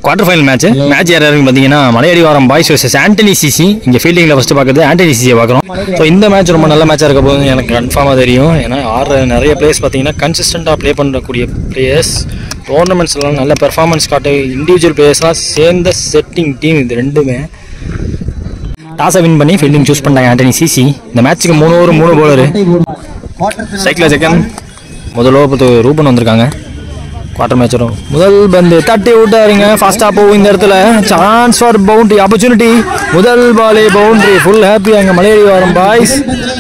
quarter final match match யார் யாருன்னு பார்த்தீங்கன்னா மலையடி வாரம் பாய்ஸ் வர்சஸ் ஆண்டனி சிசி இங்கே ஃபீல்டிங்கில் ஃபஸ்ட்டு பார்க்குறது ஆண்டனி சிசியை பார்க்குறோம் ஸோ இந்த மேட்ச் ரொம்ப நல்ல மேட்சாக இருக்க போது எனக்கு கன்ஃபார்மாக தெரியும் ஏன்னா ஆடுற நிறைய பிளேயர்ஸ் பார்த்தீங்கன்னா கன்சிஸ்டண்ட்டாக ப்ளே பண்ணக்கூடிய பிளேயர்ஸ் டோர்னமெண்ட்ஸ்லாம் நல்ல பெர்ஃபார்மன்ஸ் காட்டு இண்டிவிஜுவல் பிளேயர்ஸ்லாம் சேர்ந்த செட்டிங் டீம் இது ரெண்டுமே டாஸை வின் பண்ணி ஃபீல்டிங் சூஸ் பண்ணிட்டாங்க ஆண்டனி சிசி இந்த மேட்ச்சுக்கு மூணு ஓவர் மூணு பவுலரு சைக்கிள் செகண்ட் முதல் ஓவர் ரூபன் வந்திருக்காங்க குவார்டர் மேட்ச் வரும் முதல் பந்து தட்டி விட்டாருங்க ஃபாஸ்ட்டாக போகும் இந்த இடத்துல சான்ஸ் ஃபார் பவுண்டரி ஆப்பர்ச்சுனிட்டி முதல் பாலே பவுண்டரி ஃபுல் ஹாப்பி அங்கே மலையடி வரும் பாய்ஸ்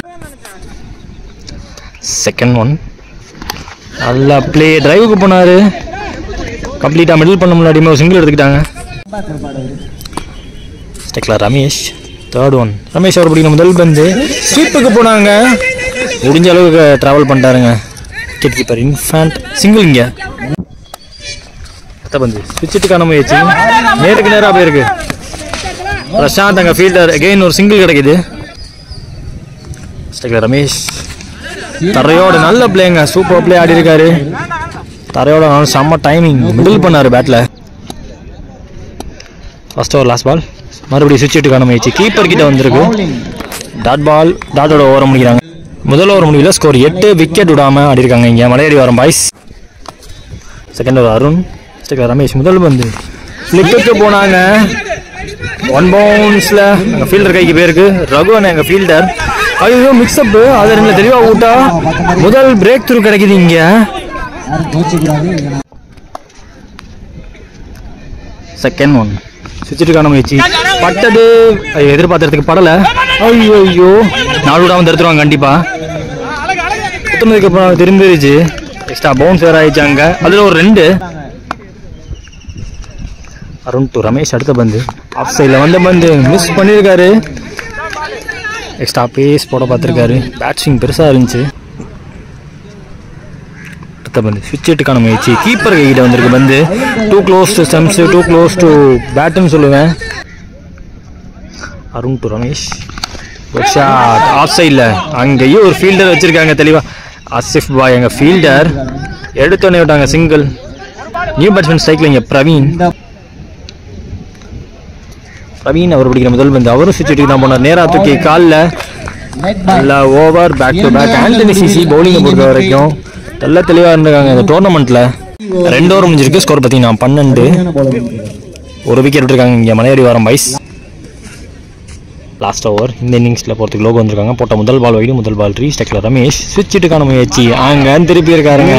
செகண்ட் ஒன் நல்லா ப்ளே டிரைவுக்கு போனார் கம்ப்ளீட்டாக மிடில் பண்ண முன்னாடியுமே ஒரு சிங்கிள் எடுத்துக்கிட்டாங்க striker Ramesh third one Ramesh அவர் பிடிக்கிற முதல் பந்து ஸ்வீப்புக்கு போனாங்க முடிஞ்ச அளவுக்கு ட்ராவல் பண்ணிட்டாருங்க விக்கெட் கீப்பர் இன்ஃபேண்ட் சிங்கிள் இங்கே அடுத்த பந்து சுவிட்சிட்டுக்கான முயற்சி நேருக்கு நேராக போயிருக்கு பிரசாந்த் அங்கே ஃபீல்டர் அகெயின் ஒரு சிங்கிள் கிடைக்குது ஸ்டெக்லர் ரமேஷ் தரையோட நல்ல பிளேங்க சூப்பர் பிளே ஆடி இருக்காரு தரையோட நல்ல செம்ம டைமிங் மிடில் பண்ணாரு பேட்டில் ஃபர்ஸ்ட் ஓவர் லாஸ்ட் பால் மறுபடியும் சுவிட்ச் விட்டுக்கான முயற்சி கீப்பர் கிட்ட வந்திருக்கு டாட் பால் டாட்டோட ஓவர முடிக்கிறாங்க முதல் ஓவர் முடிவில் ஸ்கோர் எட்டு விக்கெட் விடாம ஆடி இருக்காங்க இங்கே மலையடி வரும் boys second over Arun striker Ramesh முதல் பந்து ஃப்ளிப்புக்கு போனாங்க ஒன் பவுன்ஸில் எங்கள் ஃபீல்டர் கைக்கு போயிருக்கு ரகுவன் எங்கள் ஃபீல்டர் ஐயோ மிக்ஸ்அப் அது ரெண்டு தெளிவாக விட்டா முதல் பிரேக் த்ரூ கிடைக்குது இங்கே செகண்ட் ஒன் சுவிட்சுக்கான முயற்சி பட்டது ஐயோ, எதிர்பார்த்ததுக்கு படலை ஐயோ ஐயோ நாலு விடாமல் தடுத்துருவாங்க கண்டிப்பாக குத்துனதுக்கு அப்புறம் திரும்பிடுச்சு எக்ஸ்ட்ரா பவுன்ஸ் வேறு ஆயிடுச்சு அங்கே அதில் ஒரு ரெண்டு அருண் டு ரமேஷ் அடுத்த பந்து ஆஃப் சைடில் வந்த பந்து மிஸ் பண்ணியிருக்காரு எக்ஸ்ட்ரா பேஸ் போட பார்த்துருக்காரு பேட்ஸ்விங் பெருசாக இருந்துச்சு அடுத்த பந்து சுவிட்ச் இட்டுக்கான முயற்சி கீப்பர் கைகிட்ட வந்திருக்கு பந்து too close to stumps too close to பேட்டுன்னு சொல்லுவேன் அருண் டு ரமேஷ் ஒரு ஷாட் ஆஃப் சைடில் அங்கேயும் ஒரு ஃபீல்டர் வச்சுருக்காங்க தெளிவாக ஆசிஃப் பாய் எங்கள் ஃபீல்டர் எடுத்தோடனே விட்டாங்க சிங்கிள் நியூ பேட்ஸ்மேன் ஸ்ட்ரைக்கில் இங்கே பிரவீன் பிரவீன் அவர் பிடிக்கிற முதல் பந்து அவரும் சுவிட்ச் தான் போனார் நேரா தூக்கி காலில் நல்லா over back to back Antony CC பவுலிங்கை பொறுத்த வரைக்கும் நல்ல தெளிவாக இருந்திருக்காங்க இந்த டோர்னமெண்ட்டில் ரெண்டு ஓவர் முடிஞ்சிருக்கு ஸ்கோர் பார்த்தீங்கன்னா பன்னெண்டு ஒரு விக்கெட் விட்டுருக்காங்க இங்கே மலையாடி வாரம் பைஸ் லாஸ்ட் ஓவர் இந்த இன்னிங்ஸில் போகிறதுக்கு லோகோ வந்திருக்காங்க போட்ட முதல் பால் வைடு முதல் பால் ரீ ஸ்டெக்ல ரமேஷ் சுவிட்ச் இட்டுக்கான முயற்சி அங்கே திருப்பி இருக்காருங்க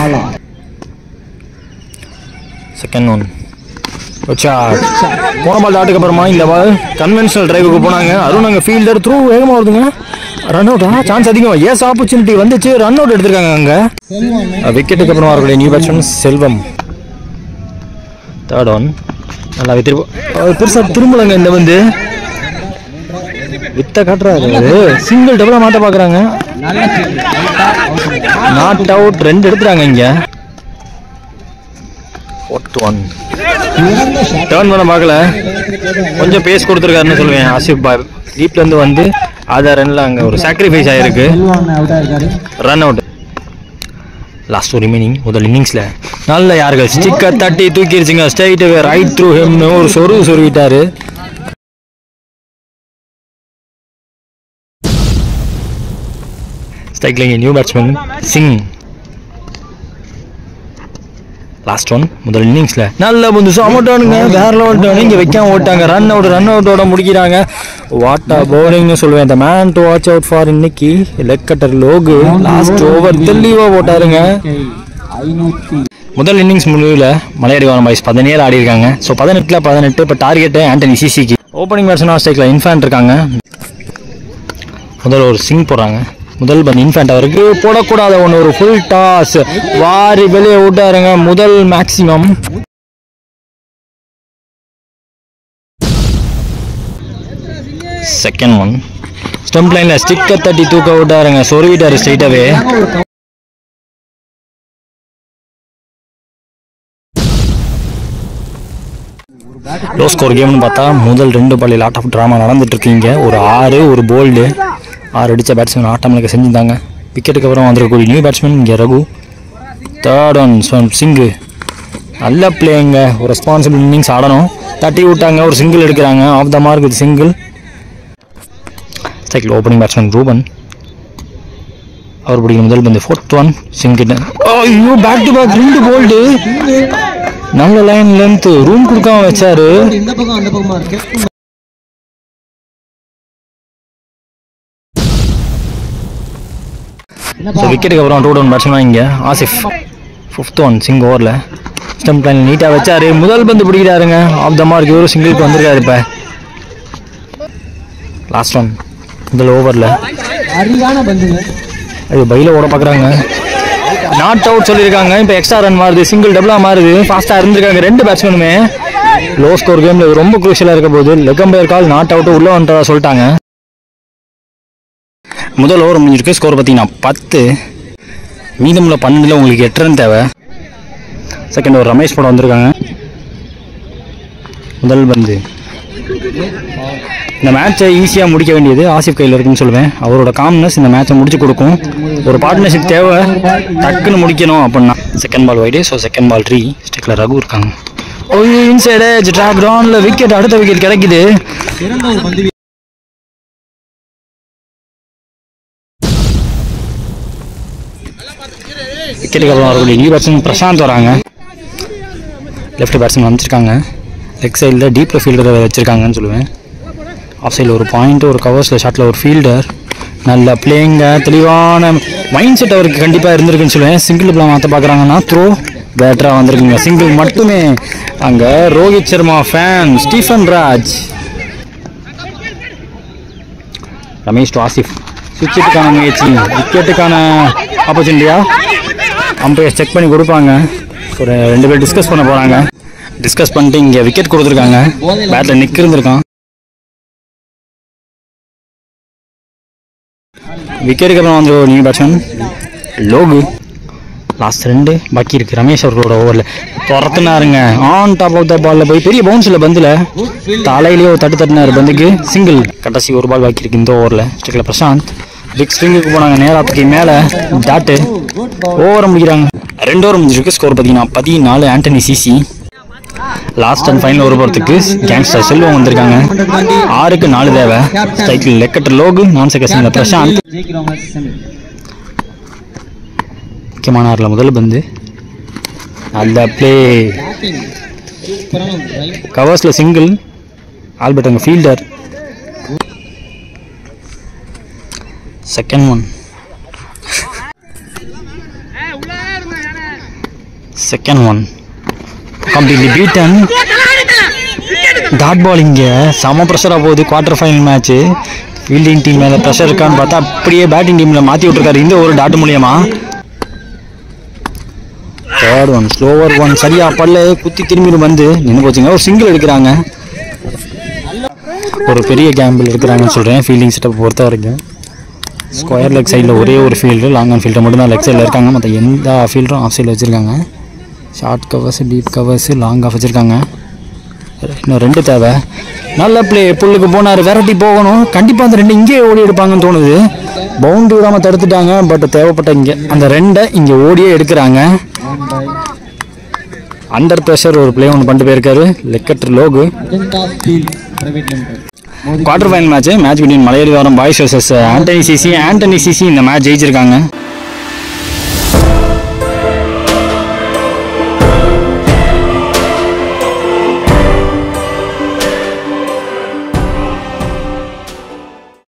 செகண்ட் ஒன் வச்சா போன பால் டாட்டுக்கு அப்புறமா இந்த பால் கன்வென்ஷனல் டிரைவுக்கு போனாங்க அருண் அங்கே ஃபீல்டர் த்ரூ வேகமாக வருதுங்க ரன் அவுட்டா சான்ஸ் அதிகம் ஏஸ் ஆப்பர்ச்சுனிட்டி வந்துச்சு ரன் அவுட் எடுத்திருக்காங்க அங்கே விக்கெட்டுக்கு அப்புறமா வரக்கூடிய new batsman Selvam third one நல்லா திரும்ப பெருசாக திரும்பலங்க இந்த வந்து வித்த காட்டுறாரு சிங்கிள் டபுளாக மாட்ட பார்க்குறாங்க நாட் அவுட் ரெண்டு எடுத்துறாங்க இங்கே ஃபோர்த் ஒன் டேர்ன் பண்ண பார்க்கல கொஞ்சம் பேஸ் கொடுத்துருக்காருன்னு சொல்லுவேன் ஆசிப் பாய் டீப்லேருந்து வந்து ஆதா ரன்ல அங்கே ஒரு சாக்ரிஃபைஸ் ஆகிருக்கு ரன் அவுட் லாஸ்ட் ஒரு ரிமைனிங் முதல் இன்னிங்ஸில் நல்ல யார்கள் ஸ்டிக்கர் தட்டி தூக்கிடுச்சுங்க ஸ்ட்ரைட் ரைட் த்ரூ ஹெம்னு ஒரு சொருவு சொருவிட்டாரு ஸ்ட்ரைக்ல new batsman Singh last one முதல் இன்னிங்ஸ்ல நல்ல பந்து சமட்டானுங்க வேற லெவல் டர்ன் இங்க வைக்காம ஓட்டாங்க ரன் அவுட் ரன் அவுட்டோட முடிக்கிறாங்க வாட்டா பவுலிங்னு சொல்லுவேன் இந்த man to watch out for இன்னைக்கு leg cutter Logu last over தெளிவா போட்டாருங்க முதல் இன்னிங்ஸ் முடிவில் மலையாடி வாரம் பாய்ஸ் பதினேழு ஆடி இருக்காங்க ஸோ பதினெட்டில் பதினெட்டு இப்போ டார்கெட்டு ஆண்டனி சிசிக்கு ஓப்பனிங் பேட்ஸ்மேன் ஆஸ்ட்ரேக்கில் இன்ஃபேண்ட் இருக்காங்க முதல்ல ஒரு சிங் போடுறாங்க முதல் பந்து இன்ஃபேண்ட் அவருக்கு போடக்கூடாத ஒன்று ஒரு ஃபுல் டாஸ் வாரி வெளியே விட்டாருங்க முதல் மேக்ஸிமம் செகண்ட் ஒன் ஸ்டம்ப் லைனில் ஸ்டிக்கர் தட்டி தூக்க விட்டாருங்க சொருவிட்டாரு ஸ்ட்ரைட்டாவே லோ ஸ்கோர் கேம்னு பார்த்தா முதல் ரெண்டு பள்ளி லாட் ஆஃப் ட்ராமா நடந்துட்டு இருக்கீங்க ஒரு ஆறு ஒரு போல்டு ஆறு அடித்த பேட்ஸ்மேன் ஆட்டமில் செஞ்சுருந்தாங்க விக்கெட்டுக்கு அப்புறம் வந்திருக்கக்கூடிய நியூ பேட்ஸ்மேன் இங்கே ரகு தேர்ட் ஒன் சிங்கு நல்ல பிளேங்க ஒரு ரெஸ்பான்சிபிள் இன்னிங்ஸ் ஆடணும் தட்டி விட்டாங்க ஒரு சிங்கிள் எடுக்கிறாங்க off the mark with single சைக்கிள் ஓப்பனிங் பேட்ஸ்மேன் ரூபன் அவர் பிடிக்கும் முதல் பந்து ஃபோர்த் ஒன் சிங்கிள் ஐயோ பேக் டு பேக் ரெண்டு போல்டு நல்ல லைன் லென்த் ரூம் கொடுக்காம வச்சாரு இந்த பக்கம் அந்த பக்கமா இருக்கு ஸோ விக்கெட்டுக்கு அப்புறம் டூ டவுன் பேட்ஸ்மேன் இங்கே ஆசிஃப் ஃபிஃப்த் ஒன் சிங் ஓவரில் ஸ்டம்ப் லைன் நீட்டாக வச்சாரு முதல் பந்து பிடிக்கிறாருங்க ஆஃப் த மார்க் இவரும் சிங்கிளுக்கு வந்திருக்காரு இப்போ லாஸ்ட் ஒன் முதல் ஓவரில் அரிதான பந்துங்க அது பையில் ஓட பார்க்குறாங்க நாட் அவுட் சொல்லியிருக்காங்க இப்போ எக்ஸ்ட்ரா ரன் மாறுது சிங்கிள் டபுளாக மாறுது ஃபாஸ்ட்டாக இருந்திருக்காங்க ரெண்டு பேட்ஸ்மேனுமே லோ ஸ்கோர் கேமில் ரொம்ப குரூஷியலாக இருக்க போது leg umpire call not out உள்ளே வந்துட்டதா சொல்லிட்டாங்க முதல் ஓவர் முடிஞ்சிருக்கு ஸ்கோர் பார்த்தீங்கன்னா பத்து மீதமுள்ள பன்னெண்டில் உங்களுக்கு எட்டு ரன் தேவை செகண்ட் ஓவர் ரமேஷ் போட வந்திருக்காங்க முதல் பந்து இந்த மேட்சை ஈஸியாக முடிக்க வேண்டியது ஆசிஃப் கையில் இருக்குன்னு சொல்லுவேன் அவரோட காம்னஸ் இந்த மேட்சை முடிச்சு கொடுக்கும் ஒரு பார்ட்னர்ஷிப் தேவை டக்குன்னு முடிக்கணும் அப்படின்னா second ball wide so second ball three ஸ்டிக்கில் ரகு இருக்காங்க ஓய்யோ இன்சைடு ட்ராக் ரவுண்டில் விக்கெட் அடுத்த விக்கெட் கிடைக்குது சிறந்த ஒரு பந்து வீ- விக்கெட்டுக்கு அப்புறம் வரக்கூடிய நியூ பேட்ஸ்மேன் பிரசாந்த் வராங்க லெஃப்ட் பேட்ஸ்மேன் அமைச்சிருக்காங்க லெக் சைடில் டீப்பில் ஃபீல்டரை வச்சுருக்காங்கன்னு சொல்லுவேன் ஆஃப் சைடில் ஒரு பாயிண்ட் ஒரு கவர்ஸில் ஷாட்டில் ஒரு ஃபீல்டர் நல்ல பிளேயிங்க தெளிவான மைண்ட் செட் அவருக்கு கண்டிப்பாக இருந்திருக்குன்னு சொல்லுவேன் சிங்கிள் பிளா மாற்ற பார்க்குறாங்கன்னா த்ரோ பேட்டராக வந்திருக்குங்க சிங்கிள் மட்டுமே அங்கே Rohit Sharma fan Stephen Raj Ramesh to Asif சுவிட்சுக்கான முயற்சி விக்கெட்டுக்கான ஆப்பர்ச்சுனிட்டியா அம்பையர் செக் பண்ணி கொடுப்பாங்க ஒரு ரெண்டு பேர் டிஸ்கஸ் பண்ண போகிறாங்க டிஸ்கஸ் பண்ணிட்டு இங்கே விக்கெட் கொடுத்துருக்காங்க பேட்டில் நிக் இருந்திருக்கான் விக்கெட்டுக்கு அப்புறம் வந்து நியூ பேட்ஸ்மேன் லோகு லாஸ்ட் ரெண்டு பாக்கி இருக்கு ரமேஷ் அவர்களோட ஓவரில் துரத்துனாருங்க ஆன் டாப் ஆஃப் த பாலில் போய் பெரிய பவுன்ஸில் பந்தில் தலையிலேயே ஒரு தட்டு தட்டினார் பந்துக்கு சிங்கிள் கடைசி ஒரு பால் பாக்கி இருக்கு இந்த ஓவரில் ஸ்டிக்கில் பிரசாந்த் பிக் ஸ்விங்குக்கு போனாங்க நேராத்துக்கு மேலே டாட்டு ஓவரை முடிக்கிறாங்க ரெண்டு ஓவர் முடிஞ்சிருக்கு ஸ்கோர் பார்த்தீங்கன்னா பதினாலு Antony CC last and final ஒரு போகிறதுக்கு கேங்ஸ்டர் செல்வம் வந்திருக்காங்க ஆறுக்கு நாலு தேவை சைக்கிள் லெக்கட் லோகு நான் செகண்ட் பிரசாந்த் ஜெயிக்கிறவங்க செமி முக்கியமான ஆறில் முதல் பந்து நல்ல ப்ளே பேட்டிங் சூப்பரான ஒரு ரைட் கவர்ஸில் சிங்கிள் ஆல்பர்ட் அங்கே fielder second one second one completely beaten dot ball இங்கே செம ப்ரெஷராக போகுது quarter final match fielding team மேலே ப்ரெஷர் இருக்கான்னு பார்த்தா அப்படியே பேட்டிங் டீமில் மாற்றி விட்ருக்காரு இந்த ஒரு டாட் மூலியமா தேர்ட் ஒன் ஸ்லோவர் ஒன் சரியா பல்ல குத்தி திரும்பி வந்து நின்று போச்சுங்க ஒரு சிங்கிள் எடுக்கிறாங்க ஒரு பெரிய கேம்பிள் இருக்கிறாங்கன்னு சொல்கிறேன் ஃபீல்டிங் செட்டப் பொறுத்த வரைக்கும் ஸ்கொயர் லெக் சைடில் ஒரே ஒரு ஃபீல்டு லாங் ஆன் ஃபீல்டு மட்டும்தான் லெக் சைடில் இருக்காங்க மற்ற எந்த ஃபீல்டும் ஆஃப் சைடில் வச்சுருக்காங்க short covers deep covers long off வச்சுருக்காங்க இன்னும் ரெண்டு தேவை நல்ல ப்ளே புல்லுக்கு போனார் விரட்டி போகணும் கண்டிப்பாக அந்த ரெண்டு இங்கேயே ஓடி எடுப்பாங்கன்னு தோணுது பவுண்டரி விடாமல் தடுத்துட்டாங்க பட் தேவைப்பட்ட இங்கே அந்த ரெண்டை இங்கே ஓடியே எடுக்கிறாங்க அண்டர் ப்ரெஷர் ஒரு ப்ளே ஒன்று பண்ணிட்டு போயிருக்காரு லெக்கட் Logu Ajantha steel private limited quarter final match match between Malayadi வாரம் boys versus Antony CC Antony CC இந்த மேட்ச் ஜெயிச்சிருக்காங்க